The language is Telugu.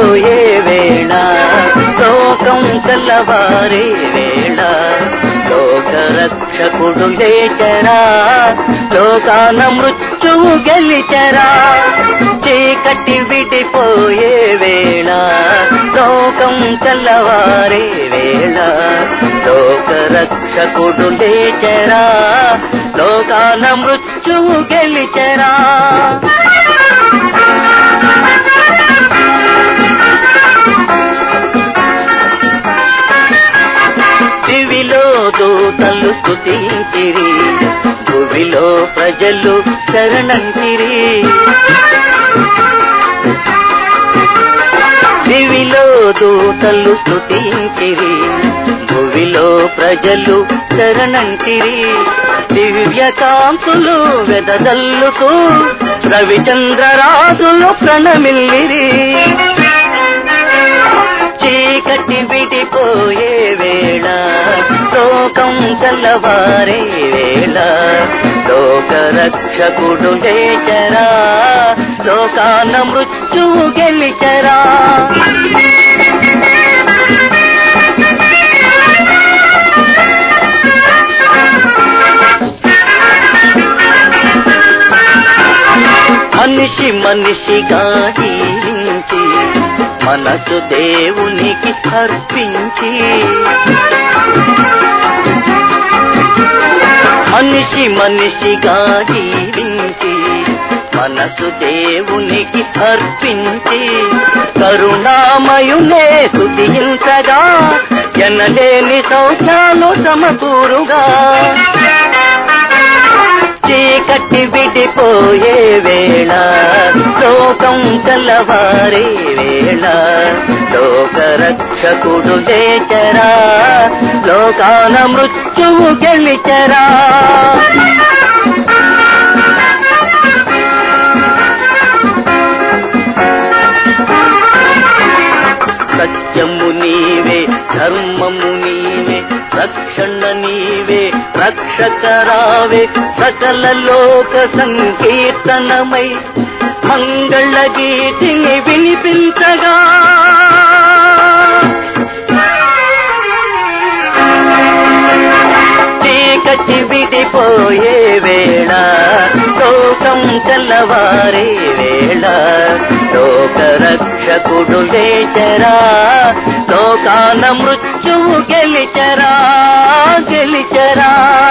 విడిపోయే వేళ లోకం తెల్లవారే వేళ లోక రక్షకుడు లేచరా లోకాన మృత్యువు గెలిచరా చీకటి విడిపోయే వేళ లోకం తెల్లవారే వేళ లోక రక్షకుడు లేచరా లోకాన మృత్యువు గెలిచరా దివిలో దూతలు స్తుతించిరి భువిలో ప్రజలు శరణంచిరి దివిలో దూతలు స్తుతించిరి భువిలో ప్రజలు శరణంచిరి దివ్య కాంతులు వెదజల్లుతూ రవిచంద్రరాజులు ప్రణమిల్లిరి చీకటి విడిపోయే వేళ లోకం తెల్లవారే వేళ లోక రక్షకుడు లేచరా లోకాన మృత్యువు గెలిచరా మనిషి మనిషిగా జీవించి మనసు దేవునికి అర్పించి మనిషి మనిషిగా జీవించి మనసు దేవునికి అర్పించి కరుణామయునే స్తుతించగా జనలేని సౌఖ్యాలు సమకూరుగా చీకటి విడిపోయే వేళ లోకం తెల్లవారే వేళ లోక రక్షకుడు లేచరా లోకాన మృత్యువు గెలిచరా సత్యము నీవే ధర్మము నీవే రక్షణ నీవే రక్షకరావే సకల లోక సంకీర్తనమై మంగళ గీతిని వినిపించగా చీకటి విడిపోయే వేళ లోకం తెల్లవారే వేళ లోక రక్షకుడు లేచరా లోకాన మృత్యువు గెలిచరా గెలిచరా